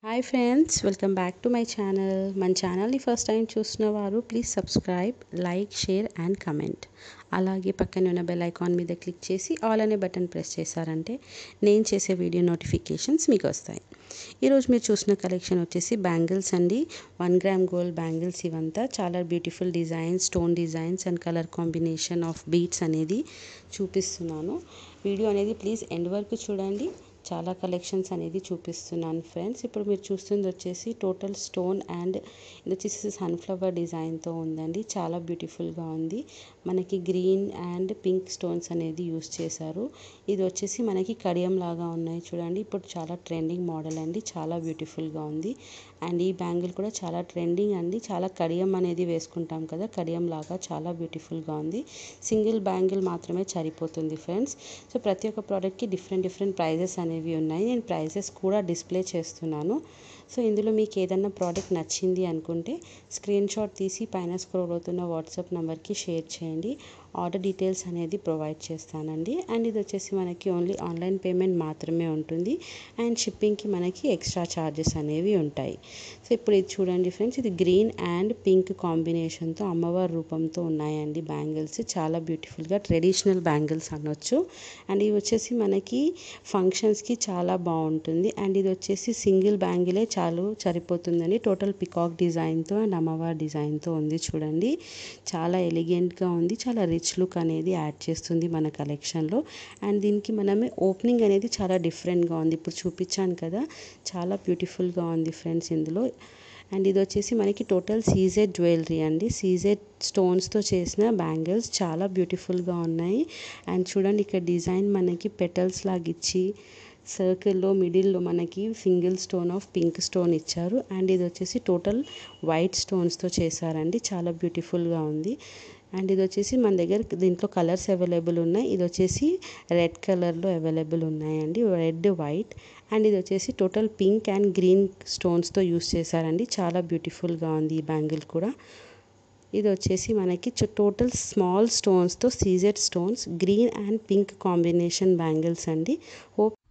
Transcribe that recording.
hi friends welcome back to my channel మన ఛానల్ని first time చూసిన వారు please subscribe like share and comment అలాగే పక్కన ఉన్న బెల్ ఐకాన్ మీద క్లిక్ చేసి ఆల్ అనే బటన్ ప్రెస్ చేశారంటే నేను చేసే వీడియో నోటిఫికేషన్స్ మీకు వస్తాయి ఈరోజు మీరు చూసిన కలెక్షన్ వచ్చేసి బ్యాంగిల్స్ అండి వన్ గ్రామ్ గోల్డ్ బ్యాంగిల్స్ ఇవంతా చాలా beautiful designs stone designs and colour combination of beads అనేది చూపిస్తున్నాను వీడియో అనేది ప్లీజ్ ఎండ్ వరకు చూడండి చాలా కలెక్షన్స్ అనేది చూపిస్తున్నాను ఫ్రెండ్స్ ఇప్పుడు మీరు చూస్తుంది వచ్చేసి టోటల్ స్టోన్ అండ్ ఇది వచ్చేసి సన్ఫ్లవర్ డిజైన్తో ఉందండి చాలా బ్యూటిఫుల్గా ఉంది మనకి గ్రీన్ అండ్ పింక్ స్టోన్స్ అనేది యూస్ చేశారు ఇది వచ్చేసి మనకి కడియం లాగా ఉన్నాయి చూడండి ఇప్పుడు చాలా ట్రెండింగ్ మోడల్ అండి చాలా బ్యూటిఫుల్గా ఉంది అండ్ ఈ బ్యాంగిల్ కూడా చాలా ట్రెండింగ్ అండి చాలా కడియం అనేది వేసుకుంటాం కదా కడియం లాగా చాలా బ్యూటిఫుల్గా ఉంది సింగిల్ బ్యాంగిల్ మాత్రమే సరిపోతుంది ఫ్రెండ్స్ సో ప్రతి ఒక్క ప్రోడక్ట్కి డిఫరెంట్ డిఫరెంట్ ప్రైజెస్ అనేవి ఉన్నాయి నేను ప్రైజెస్ కూడా డిస్ప్లే చేస్తున్నాను సో ఇందులో మీకు ఏదన్నా ప్రోడక్ట్ నచ్చింది అనుకుంటే స్క్రీన్ షాట్ తీసి పైన స్క్రోల్ అవుతున్న వాట్సాప్ నెంబర్కి షేర్ చేయండి ఆర్డర్ డీటెయిల్స్ అనేది ప్రొవైడ్ చేస్తానండి అండ్ ఇది వచ్చేసి మనకి ఓన్లీ ఆన్లైన్ పేమెంట్ మాత్రమే ఉంటుంది అండ్ షిప్పింగ్కి మనకి ఎక్స్ట్రా ఛార్జెస్ అనేవి ఉంటాయి సో ఇప్పుడు ఇది చూడండి ఫ్రెండ్స్ ఇది గ్రీన్ అండ్ పింక్ కాంబినేషన్తో అమ్మవారి రూపంతో ఉన్నాయండి బ్యాంగిల్స్ చాలా బ్యూటిఫుల్గా ట్రెడిషనల్ బ్యాంగిల్స్ అనొచ్చు అండ్ ఇవి వచ్చేసి మనకి ఫంక్షన్స్కి చాలా బాగుంటుంది అండ్ ఇది వచ్చేసి సింగిల్ బ్యాంగిలే చాలు సరిపోతుందండి టోటల్ పికాక్ డిజైన్తో అండ్ అమ్మవారి డిజైన్తో ఉంది చూడండి చాలా ఎలిగెంట్గా ఉంది చాలా రిచ్ లుక్ అనేది యాడ్ చేస్తుంది మన కలెక్షన్లో అండ్ దీనికి మనమే ఓపెనింగ్ అనేది చాలా డిఫరెంట్గా ఉంది ఇప్పుడు చూపించాను కదా చాలా బ్యూటిఫుల్గా ఉంది ఫ్రెండ్స్ ఇందులో అండ్ ఇది వచ్చేసి మనకి టోటల్ సీజెడ్ జ్యువెలరీ అండి సీజెడ్ స్టోన్స్తో చేసిన బ్యాంగిల్స్ చాలా బ్యూటిఫుల్గా ఉన్నాయి అండ్ చూడండి ఇక్కడ డిజైన్ మనకి పెటల్స్ లాగా ఇచ్చి సర్కిల్లో మిడిల్లో మనకి single stone of pink stone ఇచ్చారు అండ్ ఇది వచ్చేసి టోటల్ వైట్ స్టోన్స్తో చేశారండి చాలా బ్యూటిఫుల్గా ఉంది అండ్ ఇది వచ్చేసి మన దగ్గర దీంట్లో కలర్స్ అవైలబుల్ ఉన్నాయి ఇది వచ్చేసి రెడ్ కలర్లో అవైలబుల్ ఉన్నాయండి రెడ్ వైట్ అండ్ ఇది వచ్చేసి టోటల్ పింక్ అండ్ గ్రీన్ స్టోన్స్తో యూస్ చేశారండి చాలా బ్యూటిఫుల్గా ఉంది ఈ బ్యాంగిల్ కూడా ఇది వచ్చేసి మనకి టోటల్ స్మాల్ స్టోన్స్తో CZ stones green and pink combination bangles అండి హోప్